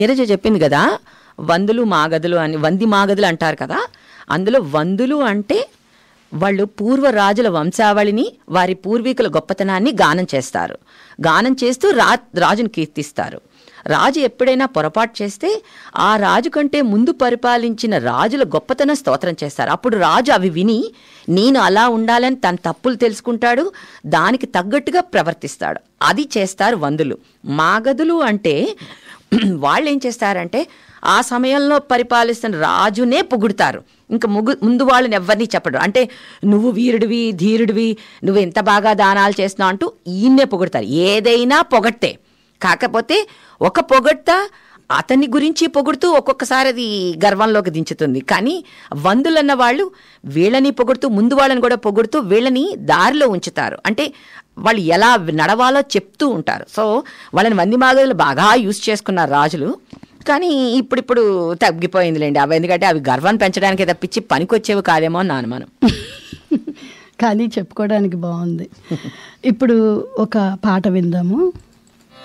నీరజ చెప్పింది కదా వందులు మాగదులు అని వంది మాగదులు అంటారు కదా అందులో వందులు అంటే వాళ్ళు పూర్వ రాజుల వంశావళిని వారి పూర్వీకుల గొప్పతనాన్ని గానం చేస్తారు గానం చేస్తూ రా రాజును కీర్తిస్తారు రాజు ఎప్పుడైనా పొరపాటు చేస్తే ఆ రాజు కంటే ముందు పరిపాలించిన రాజుల గొప్పతనం స్తోత్రం చేస్తారు అప్పుడు రాజు అవి విని నేను అలా ఉండాలని తన తప్పులు తెలుసుకుంటాడు దానికి తగ్గట్టుగా ప్రవర్తిస్తాడు అది చేస్తారు వందులు మాగదులు అంటే వాళ్ళు ఏం చేస్తారంటే ఆ సమయంలో పరిపాలిస్తున్న రాజునే పొగుడుతారు ఇంకా ముగ్గు ముందు వాళ్ళని ఎవరిని చెప్పడు అంటే నువ్వు వీరుడివి ధీరుడివి నువ్వు ఎంత బాగా దానాలు చేస్తున్నావు అంటూ ఈయన్నే పొగుడతారు ఏదైనా పొగట్టే కాకపోతే ఒక పొగడ్త అతని గురించి పొగుడుతూ ఒక్కొక్కసారి అది గర్వంలోకి దించుతుంది కానీ వందులన్న వాళ్ళు వీళ్ళని పొగుడుతూ ముందు వాళ్ళని కూడా పొగుడుతూ వీళ్ళని దారిలో ఉంచుతారు అంటే వాళ్ళు ఎలా నడవాలో చెప్తూ ఉంటారు సో వాళ్ళని వంది మాగదులు బాగా యూజ్ చేసుకున్నారు రాజులు కానీ ఇప్పుడిప్పుడు తగ్గిపోయిందిలేండి అవి ఎందుకంటే అవి గర్వాన్ని పెంచడానికి తప్పించి పనికొచ్చేవి కాదేమో అని నా అనుమానం కానీ చెప్పుకోవడానికి బాగుంది ఇప్పుడు ఒక పాట విందాము